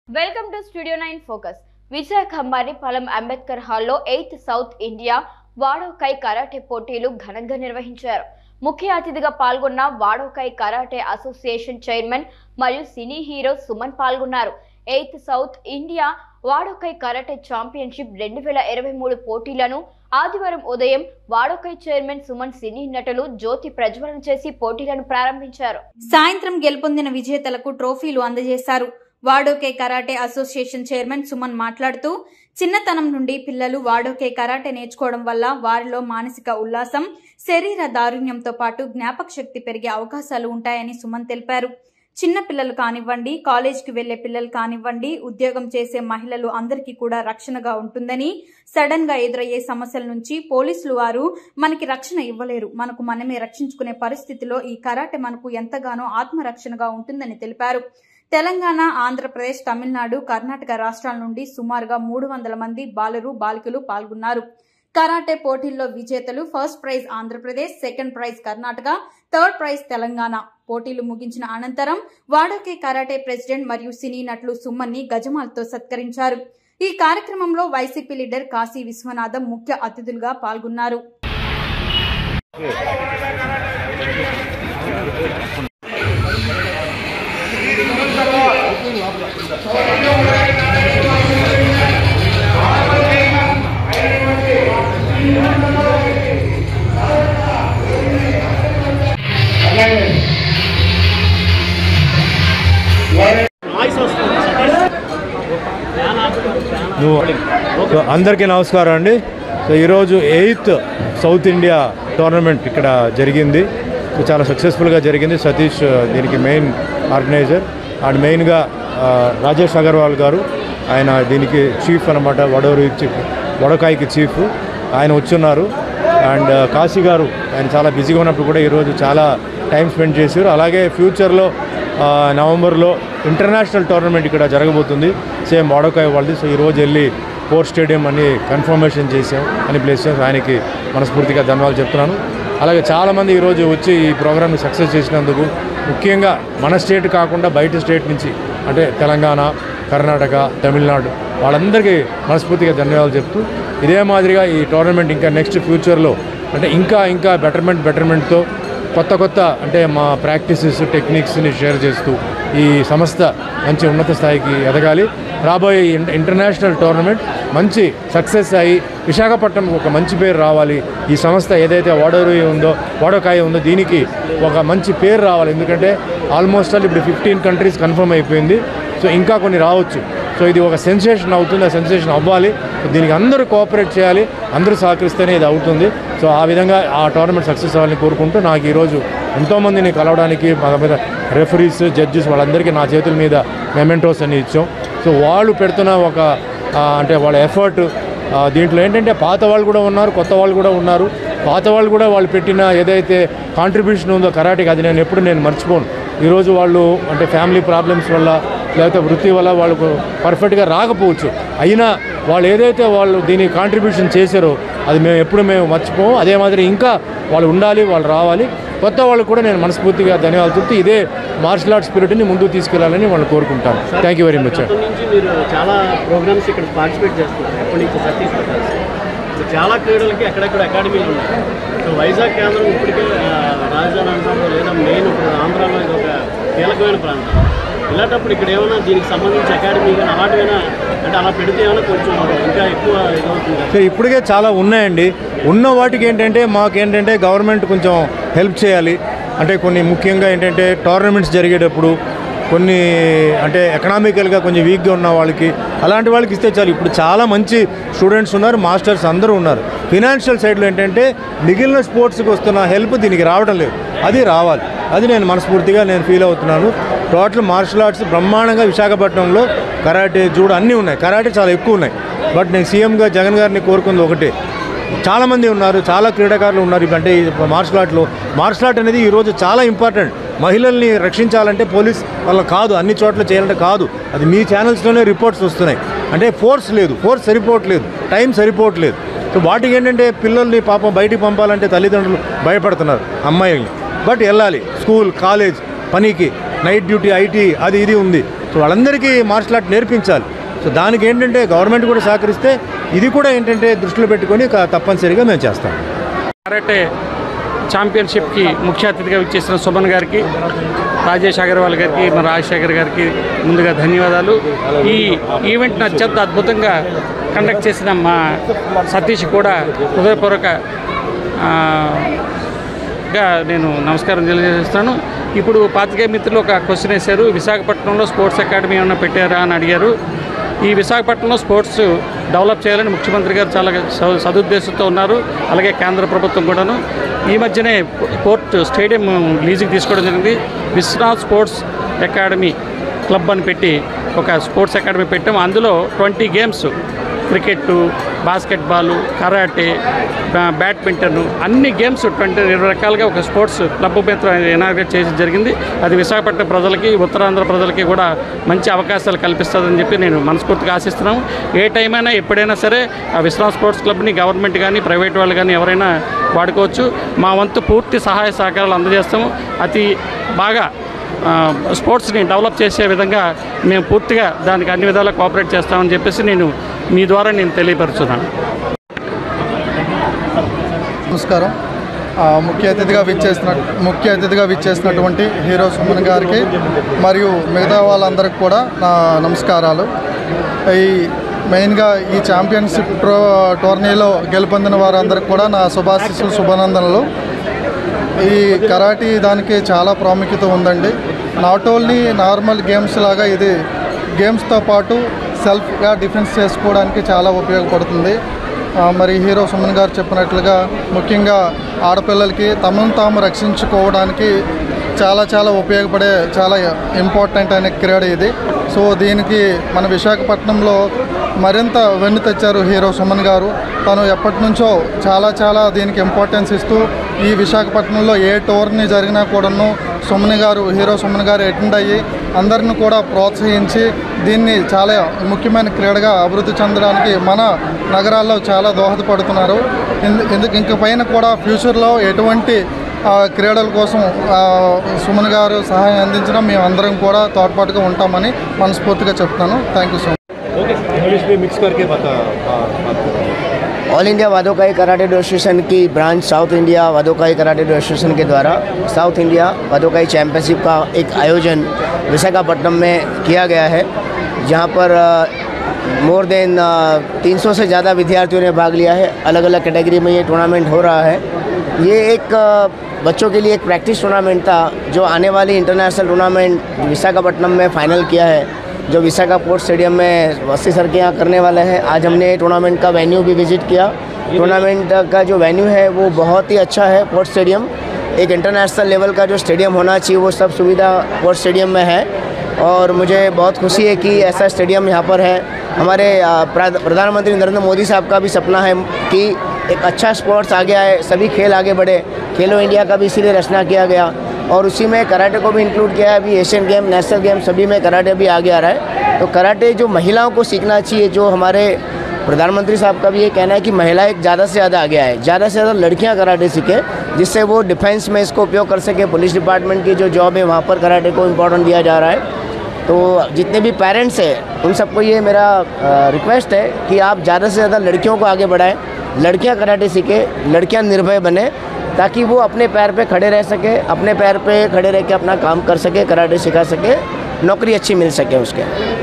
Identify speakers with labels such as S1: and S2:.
S1: welcome to studio nine focus Visakha Marripalem Ambedkar హాల్లో eighth south India Wadokai karate పోటీలు ఘనంగా నిర్వహించారు ముఖ్య అతిథిగా పాల్గొన్న వాడోకై కరాటే అసోసియేషన్ చైర్మన్ మరియు సినీ హీరో సుమన్ పాల్గొన్నారు eighth south India Wadokai karate championship రెండు వేల ఇరవై మూడు పోటీలను ఆదివారం ఉదయం వాడోకై చైర్మన్ సుమన్ సినీ నటులు జ్యోతి ప్రజ్వలన చేసి పోటీలను ప్రారంభించారు
S2: సాయంత్రం గెలుపొందిన విజేతలకు ట్రోఫీలు అందజేశారు Wadokai karate association chairman Suman మాట్లాడుతూ చిన్నతనం నుండి పిల్లలు వాడోకే కరాటే నేర్చుకోవడం వల్ల వారిలో మానసిక ఉల్లాసం శరీర దారుణ్యంతో పాటు జ్ఞాపక శక్తి పెరిగే అవకాశాలు ఉంటాయని సుమన్ తెలిపారు చిన్న పిల్లలు కానివ్వండి కాలేజీకి వెళ్లే పిల్లలు కానివ్వండి ఉద్యోగం చేసే మహిళలు అందరికీ కూడా రక్షణగా ఉంటుందని సడన్ గా ఎదురయ్యే సమస్యల నుంచి పోలీసులు వారు మనకి రక్షణ ఇవ్వలేరు మనకు మనమే రక్షించుకునే పరిస్థితిలో ఈ కరాటే మనకు ఎంతగానో ఆత్మరక్షణగా ఉంటుందని తెలిపారు తెలంగాణ ఆంధ్రప్రదేశ్ తమిళనాడు కర్ణాటక రాష్ట్రాల నుండి సుమారుగా మూడు వందల మంది బాలురు బాలికలు పాల్గొన్నారు కరాటే పోటీల్లో విజేతలు first prize Andhra Pradesh second prize Karnataka third prize Telangana పోటీలు ముగించిన అనంతరం వాడోకే కరాటే ప్రెసిడెంట్ మరియు సినీ నటులు సుమ్మన్ని గజమాలతో సత్కరించారు ఈ కార్యక్రమంలో వైసీపీ లీడర్ కాశీ విశ్వనాథం ముఖ్య అతిథులుగా పాల్గొన్నారు
S3: నువ్వు సో అందరికీ నమస్కారం అండి సో ఈరోజు ఎయిత్ సౌత్ ఇండియా టోర్నమెంట్ ఇక్కడ జరిగింది సో చాలా సక్సెస్ఫుల్గా జరిగింది సతీష్ ఆ, దీనికి మెయిన్ ఆర్గనైజర్ అండ్ మెయిన్గా ఆ, రాజేష్ అగర్వాల్ గారు ఆయన దీనికి చీఫ్ అనమాట వడోరు చీఫ్ వడకాయకి చీఫ్ ఆయన వచ్చున్నారు అండ్ ఆ, కాశీ గారు ఆయన చాలా బిజీగా ఉన్నప్పుడు కూడా ఈరోజు చాలా టైం స్పెండ్ చేశారు అలాగే ఫ్యూచర్లో ఆ, నవంబర్లో ఇంటర్నేషనల్ టోర్నమెంట్ ఇక్కడ జరగబోతుంది సేమ్ వాడకాయ వాళ్ళది సో ఈరోజు వెళ్ళి కోర్ స్టేడియం అని కన్ఫర్మేషన్ చేసాం అని ప్లేస్ ఆయనకి మనస్ఫూర్తిగా ధన్యవాదాలు చెప్తున్నాను అలాగే చాలామంది ఈరోజు వచ్చి ఈ ప్రోగ్రామ్ని సక్సెస్ చేసినందుకు ముఖ్యంగా మన స్టేట్ కాకుండా బయట స్టేట్ నుంచి అంటే తెలంగాణ కర్ణాటక తమిళనాడు వాళ్ళందరికీ మనస్ఫూర్తిగా ధన్యవాదాలు చెప్తూ ఇదే మాదిరిగా ఈ టోర్నమెంట్ ఇంకా నెక్స్ట్ ఫ్యూచర్లో అంటే ఇంకా ఇంకా బెటర్మెంట్ బెటర్మెంట్తో కొత్త కొత్త అంటే మా ప్రాక్టీసెస్ టెక్నిక్స్ని షేర్ చేస్తూ ఈ సంస్థ మంచి ఉన్నత స్థాయికి ఎదగాలి రాబోయే ఇంట- ఇంటర్నేషనల్ టోర్నమెంట్ మంచి సక్సెస్ అయ్యి విశాఖపట్నం ఒక మంచి పేరు రావాలి ఈ సంస్థ ఏదైతే వాడోరు ఉందో వాడోకాయ ఉందో దీనికి ఒక మంచి పేరు రావాలి ఎందుకంటే ఆల్మోస్ట్ ఆల్ ఇప్పుడు ఫిఫ్టీన్ కంట్రీస్ కన్ఫర్మ్ అయిపోయింది సో ఇంకా కొన్ని రావచ్చు సో ఇది ఒక సెన్సేషన్ అవుతుంది ఆ సెన్సేషన్ అవ్వాలి దీనికి అందరూ కోఆపరేట్ చేయాలి అందరూ సహకరిస్తేనే ఇది అవుతుంది సో ఆ విధంగా ఆ టోర్నమెంట్ సక్సెస్ అవ్వాలని కోరుకుంటూ నాకు ఈరోజు ఎంతోమందిని కలవడానికి మా మీద రెఫరీస్ జడ్జెస్ వాళ్ళందరికీ నా చేతుల మీద మెమెంటోస్ అని ఇచ్చాం సో వాళ్ళు పెడుతున్న ఒక ఆ, అంటే వాళ్ళ ఎఫర్ట్ దీంట్లో ఏంటంటే పాత వాళ్ళు కూడా ఉన్నారు కొత్త వాళ్ళు కూడా ఉన్నారు పాత వాళ్ళు కూడా వాళ్ళు పెట్టిన ఏదైతే కాంట్రిబ్యూషన్ ఉందో కరాటేకి అది నేను ఎప్పుడు నేను మర్చిపోను ఈరోజు వాళ్ళు అంటే ఫ్యామిలీ ప్రాబ్లమ్స్ వల్ల లేకపోతే వృత్తి వల్ల వాళ్ళకు పర్ఫెక్ట్గా రాకపోవచ్చు అయినా వాళ్ళు ఏదైతే వాళ్ళు దీనికి కాంట్రిబ్యూషన్ చేశారో అది మేము ఎప్పుడు మేము మర్చిపోము అదే మాదిరి ఇంకా వాళ్ళు ఉండాలి వాళ్ళు రావాలి కొత్త వాళ్ళు కూడా నేను మనస్ఫూర్తిగా ధన్యవాదాలు చెప్తూ ఇదే మార్షల్ ఆర్ట్స్ స్పిరిట్ని ముందుకు తీసుకెళ్లాలని వాళ్ళు కోరుకుంటాను థ్యాంక్ యూ వెరీ మచ్
S4: అప్పటి నుంచి మీరు చాలా ప్రోగ్రామ్స్ ఇక్కడ పార్టిసిపేట్ చేస్తున్నారు ఎప్పటి నుంచి సతీష్ ప్రకాష్ సో చాలా క్రీడలకి ఎక్కడెక్కడ అకాడమీలు ఉన్నాయి సో వైజాగ్ కేంద్రం ఇప్పటికే ఆ, రాజధాని అంటారు లేదా మెయిన్ ఇప్పుడు ఆంధ్రాలో ఇది ఒక కీలకమైన ప్రాంతం ఇలాంటప్పుడు ఇక్కడ ఏమైనా దీనికి సంబంధించి అకాడమీ కానీ అలాంటివైనా అంటే అలా పెడితే ఏమైనా కొంచెం ఇంకా ఎక్కువ ఇదవుతుంది
S3: సో ఇప్పటికే చాలా ఉన్నాయండి ఉన్న వాటికి ఏంటంటే మాకేంటంటే గవర్నమెంట్ కొంచెం హెల్ప్ చేయాలి అంటే కొన్ని ముఖ్యంగా ఏంటంటే టోర్నమెంట్స్ జరిగేటప్పుడు కొన్ని అంటే ఎకనామికల్గా కొంచెం వీక్గా ఉన్న వాళ్ళకి అలాంటి వాళ్ళకి ఇస్తే చాలు ఇప్పుడు చాలా మంచి స్టూడెంట్స్ ఉన్నారు మాస్టర్స్ అందరూ ఉన్నారు ఫినాన్షియల్ సైడ్లో ఏంటంటే మిగిలిన స్పోర్ట్స్కి వస్తున్న హెల్ప్ దీనికి రావడం లేదు అది రావాలి అది నేను మనస్ఫూర్తిగా నేను ఫీల్ అవుతున్నాను టోటల్ మార్షల్ ఆర్ట్స్ బ్రహ్మాండంగా విశాఖపట్నంలో కరాటే జూడో అన్నీ ఉన్నాయి కరాటే చాలా ఎక్కువ ఉన్నాయి బట్ నేను సీఎంగా జగన్ గారిని కోరుకుంది ఒకటే చాలామంది ఉన్నారు చాలా క్రీడాకారులు ఉన్నారు ఇప్పుడు అంటే ఈ మార్షల్ ఆర్ట్లో మార్షల్ ఆర్ట్ అనేది ఈరోజు చాలా ఇంపార్టెంట్ మహిళల్ని రక్షించాలంటే పోలీస్ వాళ్ళ కాదు అన్ని చోట్ల చేయాలంటే కాదు అది మీ ఛానల్స్లోనే రిపోర్ట్స్ వస్తున్నాయి అంటే ఫోర్స్ లేదు ఫోర్స్ సరిపోవట్లేదు టైం సరిపోవట్లేదు సో వాటికి ఏంటంటే పిల్లల్ని పాపం బయటికి పంపాలంటే తల్లిదండ్రులు భయపడుతున్నారు అమ్మాయిల్ని బట్ వెళ్ళాలి స్కూల్ కాలేజ్ పనికి నైట్ డ్యూటీ ఐటీ అది ఇది ఉంది సో వాళ్ళందరికీ మార్షల్ ఆర్ట్ నేర్పించాలి సో దానికి ఏంటంటే గవర్నమెంట్ కూడా సహకరిస్తే ఇది కూడా ఏంటంటే దృష్టిలో పెట్టుకొని క- తప్పనిసరిగా మేము చేస్తాం
S5: కరాటే ఛాంపియన్షిప్కి ముఖ్య అతిథిగా ఇచ్చేసిన సుమన్ గారికి రాజేష్ అగర్వాల్ గారికి మన రాజశేఖర్ గారికి ముందుగా ధన్యవాదాలు ఈ ఈవెంట్ని అత్యంత అద్భుతంగా కండక్ట్ చేసిన మా సతీష్ కూడా హృదయపూర్వక ఆ, గా నేను నమస్కారం తెలియజేస్తాను ఇప్పుడు పాతికేయ మిత్రులు ఒక క్వశ్చన్ వేశారు విశాఖపట్నంలో స్పోర్ట్స్ అకాడమీ ఏమైనా పెట్టారా అని అడిగారు ఈ విశాఖపట్నంలో స్పోర్ట్స్ డెవలప్ చేయాలని ముఖ్యమంత్రి గారు చాలా స- సదుద్దేశంతో ఉన్నారు అలాగే కేంద్ర ప్రభుత్వం కూడాను ఈ మధ్యనే పోర్ట్ స్టేడియం లీజుకి తీసుకోవడం జరిగింది విశ్వనాథ్ స్పోర్ట్స్ అకాడమీ క్లబ్ అని పెట్టి ఒక స్పోర్ట్స్ అకాడమీ పెట్టాం అందులో twenty games cricket basketball karate బ్యా- బ్యాడ్మింటన్ అన్ని గేమ్స్ ట్వంటీ ఇరవై రకాలుగా ఒక స్పోర్ట్స్ క్లబ్ మీద ఇనాగ్రేట్ చేసి జరిగింది అది విశాఖపట్నం ప్రజలకి ఉత్తరాంధ్ర ప్రజలకి కూడా మంచి అవకాశాలు కల్పిస్తుందని చెప్పి నేను మనస్ఫూర్తిగా ఆశిస్తున్నాము ఏ టైం అయినా ఎప్పుడైనా సరే ఆ విశ్రామ్ స్పోర్ట్స్ క్లబ్ని గవర్నమెంట్ కానీ ప్రైవేట్ వాళ్ళు కానీ ఎవరైనా వాడుకోవచ్చు మా వంతు పూర్తి సహాయ సహకారాలు అందజేస్తాము అతి బాగా ఆ, స్పోర్ట్స్ని డెవలప్ చేసే విధంగా మేము పూర్తిగా దానికి అన్ని విధాలా కోఆపరేట్ చేస్తామని చెప్పేసి నేను మీ ద్వారా నేను తెలియపరుచున్నాను
S6: నమస్కారం ఆ, ముఖ్య అతిథిగా విచ్చేసిన ముఖ్య అతిథిగా విచ్చేసినటువంటి హీరో సుమన్ గారికి మరియు మిగతా వాళ్ళందరికీ కూడా నా నమస్కారాలు ఈ మెయిన్గా ఈ ఛాంపియన్షిప్ ట్రో టోర్నీలో గెలుపొందిన వారందరికీ కూడా నా శుభాశిస్సులు శుభానందనలు ఈ కరాటీ దానికి చాలా ప్రాముఖ్యత ఉందండి నాట్ ఓన్లీ నార్మల్ గేమ్స్ లాగా ఇది గేమ్స్తో పాటు సెల్ఫ్గా డిఫెన్స్ చేసుకోవడానికి చాలా ఉపయోగపడుతుంది ఆ, మరి హీరో సుమన్ గారు చెప్పినట్లుగా ముఖ్యంగా ఆడపిల్లలకి తమను తాము రక్షించుకోవడానికి చాలా చాలా ఉపయోగపడే చాలా ఇంపార్టెంట్ అయిన క్రీడ ఇది సో దీనికి మన విశాఖపట్నంలో మరింత వెన్ను తెచ్చారు హీరో సుమన్ గారు తను ఎప్పటి నుంచో చాలా చాలా దీనికి ఇంపార్టెన్స్ ఇస్తూ ఈ విశాఖపట్నంలో ఏ టోర్నీ జరిగినా కూడాను సుమన్ గారు హీరో సుమన్ గారు అటెండ్ అయ్యి అందరిని కూడా ప్రోత్సహించి దీన్ని చాలా ముఖ్యమైన క్రీడగా అభివృద్ధి చెందడానికి మన నగరాల్లో చాలా దోహదపడుతున్నారు ఎందు- ఎందుకు ఇంక పైన కూడా ఫ్యూచర్లో ఎటువంటి ఆ, క్రీడల కోసం ఆ, సుమన్ గారు సహాయం అందించడం మేము అందరం కూడా తోడ్పాటుగా ఉంటామని మనస్ఫూర్తిగా చెప్తున్నాను thank you so much
S3: English में मिक्स करके बता
S7: all India Wadokai karate association की branch south India Wadokai karate association के द्वारा साउथ इंडिया वादोकाई चैंपियनशिप का एक आयोजन विशाखापट्टनम में किया गया है जहां पर मोर देन 300 से ज़्यादा विद्यार्थियों ने भाग लिया है अलग अलग कैटेगरी में ये टूर्नामेंट हो रहा है ये एक अ, बच्चों के लिए एक प्रैक्टिस टूर्नामेंट था जो आने वाली इंटरनेशनल टूर्नामेंट विशाखापट्टनम में फाइनल किया है जो विशाखा पोर्ट स्टेडियम में वस्ती सर के यहाँ करने वाले हैं आज हमने टूर्नामेंट का वेन्यू भी विजिट किया टूर्नामेंट का जो वेन्यू है वो बहुत ही अच्छा है पोर्ट स्टेडियम एक इंटरनेशनल लेवल का जो स्टेडियम होना चाहिए वो सब सुविधा पोर्ट स्टेडियम में है और मुझे बहुत खुशी है कि ऐसा स्टेडियम यहाँ पर है हमारे अ, प्रा- प्रधानमंत्री नरेंद्र मोदी साहब का भी सपना है कि एक अच्छा स्पोर्ट्स आगे आए सभी खेल आगे बढ़े खेलो इंडिया का भी इसीलिए रचना किया गया और उसी में कराटे को भी इंक्लूड किया है अभी एशियन गेम नेशनल गेम सभी में कराटे भी आगे आ रहा है तो कराटे जो महिलाओं को सीखना चाहिए जो हमारे प्रधानमंत्री साहब का भी ये कहना है कि महिलाएं ज़्यादा से ज़्यादा आगे आए ज़्यादा से ज़्यादा लड़कियां कराटे सीखें जिससे वो डिफेंस में इसको उपयोग कर सके पुलिस डिपार्टमेंट की जो जॉब है वहाँ पर कराटे को इम्पोर्टेंट दिया जा रहा है तो जितने भी पेरेंट्स हैं उन सबको ये मेरा रिक्वेस्ट है कि आप ज़्यादा से ज़्यादा लड़कियों को आगे बढ़ाएं लड़कियां कराटे सीखें लड़कियां निर्भय बने ताकि वो अपने पैर पे खड़े रह सके अपने पैर पे खड़े रह के अपना काम कर सके कराटे सिखा सके नौकरी अच्छी मिल सके उसके